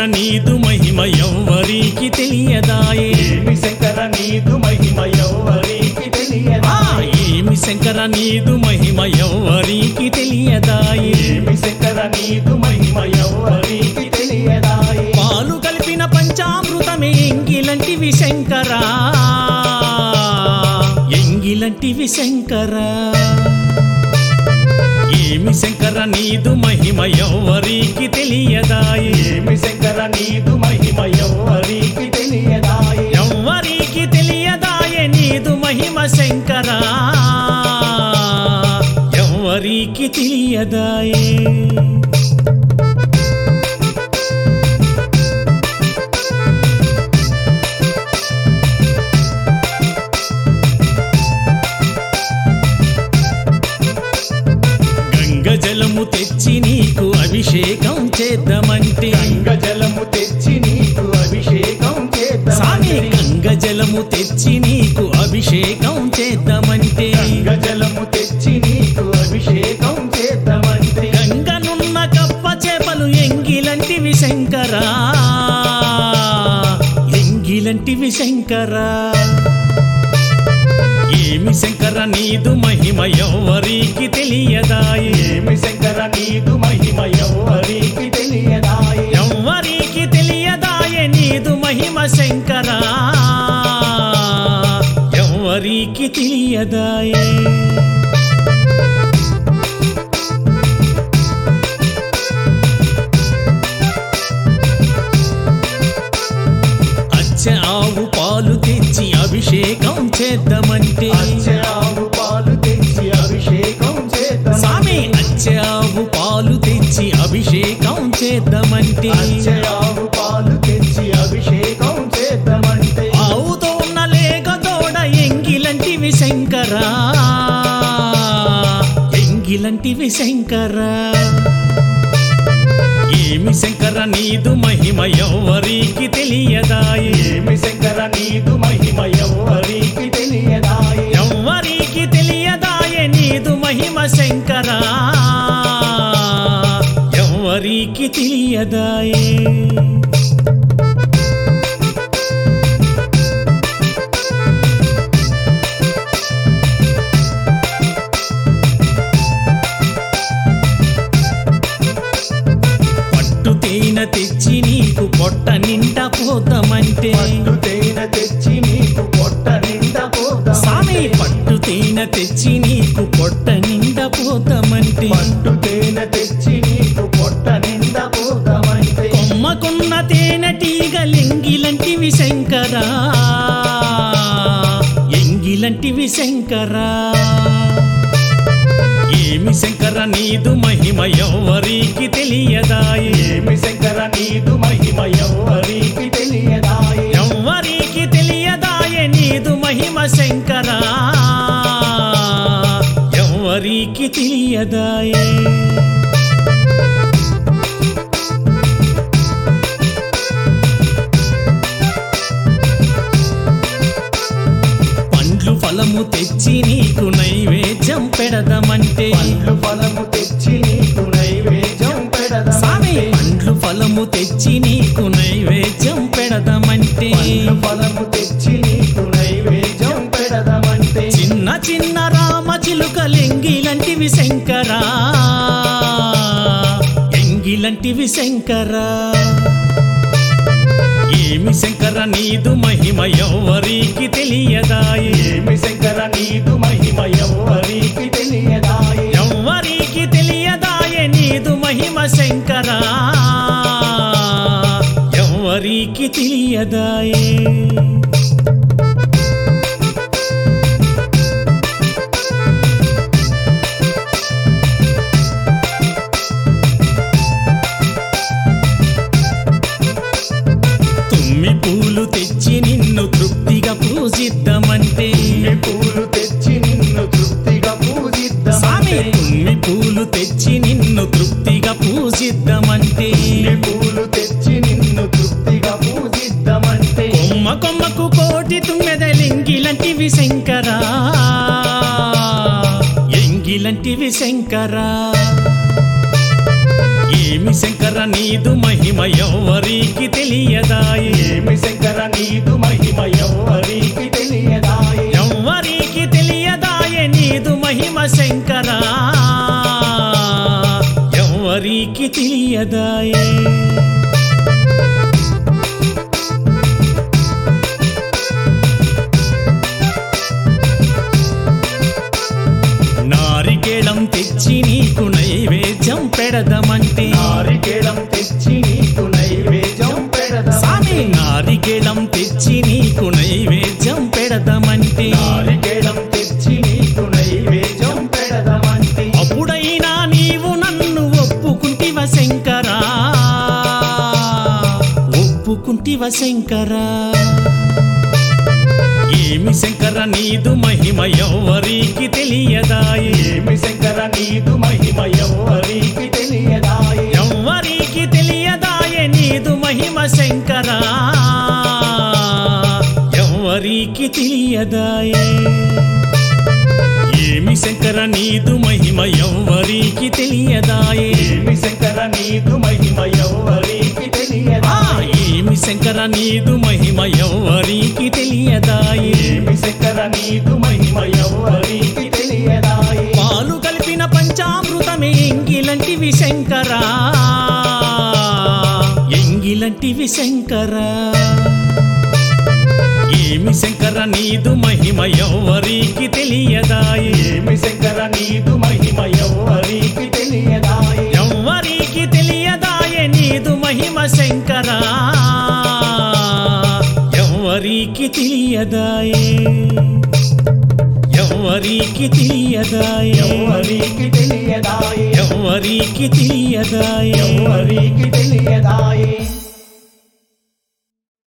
నీదు మహిమ ఎవ్వరికి తెలియదాయే ఏమి శంకర నీదు మహిమ ఎవ్వరికి ఆ, తెలియదా ఏమి శంకర నీదు మహిమ ఎవ్వరికి తెలియదాయే ఏమి శంకర నీదు మహిమ ఎవ్వరికి తెలియదాయే పాలు కలిపిన పంచామృతమే ఎంగిలంటివి శంకరా ఎంగిలంటివి శంకరా ఏమి శంకర నీదు మహిమ ఎవ్వరికి తెలియదాయే ఏమి శంకర నీదు మహిమ ఎవ్వరికి తెలియదాయే ఎవ్వరికి తెలియదాయే నీదు మహిమ శంకరా ఎవ్వరికి తెలియదాయే గంగ జలము తెచ్చి నీకు అభిషేకం చేద్దామంటే గంగ జలము తెచ్చి నీకు అభిషేకం స్వామి చేద్దామంటే గంగ జలము తెచ్చి నీకు అభిషేకం చేద్దామంటే గంగ జలము తెచ్చి నీకు అభిషేకం చేద్దామంటే గంగనున్న కప్ప చేపలు ఎంగిలంటివి శంకరా ఎంగిలంటివి శంకరా ఏమి శంకర నీదు మహిమ ఎవ్వరికి తెలియదాయే ఏమి శంకర నీదు మహిమ ఎవ్వరికి తెలియదాయే ఎవ్వరికి తెలియదాయే నీదు మహిమ శంకరా ఎవ్వరికి తెలియదాయే అచ్చ ఆవు పాలు తెచ్చి అభిషేకం చేద్దామంటే అచ్చ ఆవు పాలు తెచ్చి అభిషేకం స్వామి చేద్దామంటే అచ్చ ఆవు పాలు తెచ్చి అభిషేకం చేద్దామంటే అచ్చ ఆవు పాలు తెచ్చి అభిషేకం చేద్దామంటే ఆవుతో ఉన్న లేక తోడ ఎంగిలంటివి శంకరా ఎంగిలంటివి శంకరా ఏమి శంకర నీదు మహిమ ఎవ్వరికి తెలియదాయే ఏమి శంకర నీదు మహిమ ఎవ్వరికి తెలియదాయే ఎవ్వరికి తెలియదాయే నీదు మహిమ శంకరా ఎవ్వరికి తెలియదాయే పట్టు తేనె తెచ్చి నీకు పొట్ట నిండా పోతామంటే పట్టు తేనె తెచ్చి నీకు పొట్ట నిండా స్వామి పోదామంటే పట్టు తేనె తెచ్చి నీకు పొట్ట నిండా పోతామంటే పట్టు తేనె తెచ్చి నీకు పొట్ట నిండా పోదామంటే కొమ్మకున్న తేనె టీగలెంగిలంటివి శంకరా ఎంగిలంటివి శంకరా ఏమి శంకర నీదు మహిమ ఎవ్వరికి తెలియదాయే ఏమి శంకర నీదు మహిమ ఎవ్వరికి తెలియదాయే ఎవ్వరికి తెలియదాయే నీదు మహిమ శంకరా ఎవ్వరికి తెలియదాయే పండ్లు ఫలము తెచ్చి నీకు నైవేద్యం పెడదామంటే పండ్లు ఫలము తెచ్చి నీకు నైవేద్యం స్వామి పెడదామంటే పండ్లు ఫలము తెచ్చి నీకు నైవేద్యం పెడదామంటే పండ్లు ఫలము తెచ్చి నీకు నైవేద్యం పెడదామంటే చిన్న చిన్న రామ చిలుకలెంగిలంటివి శంకరా ఎంగిలంటివి శంకరా ఏమి శంకర నీదు మహిమ ఎవ్వరికి తెలియదాయే ఏమి శంకర నీదు మహిమ ఎవ్వరికి తెలియదాయే ఎవ్వరికి తెలియదాయే నీదు మహిమ శంకరా ఎవ్వరికి తెలియదాయే తుమ్మి పూలు తెచ్చి నిన్ను తృప్తిగా పూజిద్దామంటే ఈ పూలు తెచ్చి నిన్ను తృప్తిగా స్వామి పూజిద్దామంటే తుమ్మి పూలు తెచ్చి నిన్ను తృప్తిగా పూజిద్దామంటే ఈ పూలు తెచ్చి నిన్ను తృప్తిగా పూజిద్దామంటే కొమ్మ కొమ్మకు కోటి తుమ్మెదలింగిలంటివి శంకరా ఎంగిలంటివి శంకరా ఏమి శంకర నీదు మహిమ ఎవ్వరికి తెలియదాయే ఏమి శంకర నీదు మహిమ ఎవ్వరికి తెలియదాయే ఎవ్వరికి తెలియదాయే నీదు మహిమ శంకర ఎవ్వరికి తెలియదాయే నారికేళం తెచ్చి నీకు నైవేద్యం పెడదమంటే నారికేళం తెచ్చి నీకు నైవేద్యం పెడదా స్వామి నారికేళం తెచ్చి నీకు నైవేద్యం పెడదమంటే నారికేళం తెచ్చి నీకు నైవేద్యం పెడదామంటే అప్పుడైనా నీవు నన్ను ఒప్పుకుంటివ శంకరా ఒప్పుకుంటివ శంకరా ఏమి శంకర నీదు మహిమ ఎవ్వరికి తెలియదాయే ఏమి శంకర నీదు మహిమ ఎవ్వరికి తెలియదాయే ఎవ్వరికి తెలియదాయే నీదు మహిమ శంకరా ఎవ్వరికి తెలియదాయే ఏమి శంకర నీదు మహిమ ఎవ్వరికి తెలియదాయే ఏమి శంకర నీదు మహిమ ఎవ్వరికి ఆ, తెలియదాయే ఏమి శంకర నీదు మహిమ ఎవ్వరికి తెలియదాయే ఏమి శంకర నీదు మహిమ ఎవ్వరికి తెలియదాయే పాలు కలిపిన పంచామృతమే ఎంగిలంటివి శంకరా ఎంగిలంటివి శంకరా ఏమి శంకర నీదు మహిమ ఎవ్వరికి తెలియదాయే ఏమి శంకర నీదు మహిమ ఎవ్వరికి తెలియదాయే ఎవ్వరికి తెలియదాయే నీదు మహిమ శంకరా ఎవ్వరికి తెలియదాయే ఎవ్వరికి తెలియదాయే ఎవ్వరికి తెలియదాయే ఎవ్వరికి తెలియదాయే ఎవ్వరికి తెలియదాయే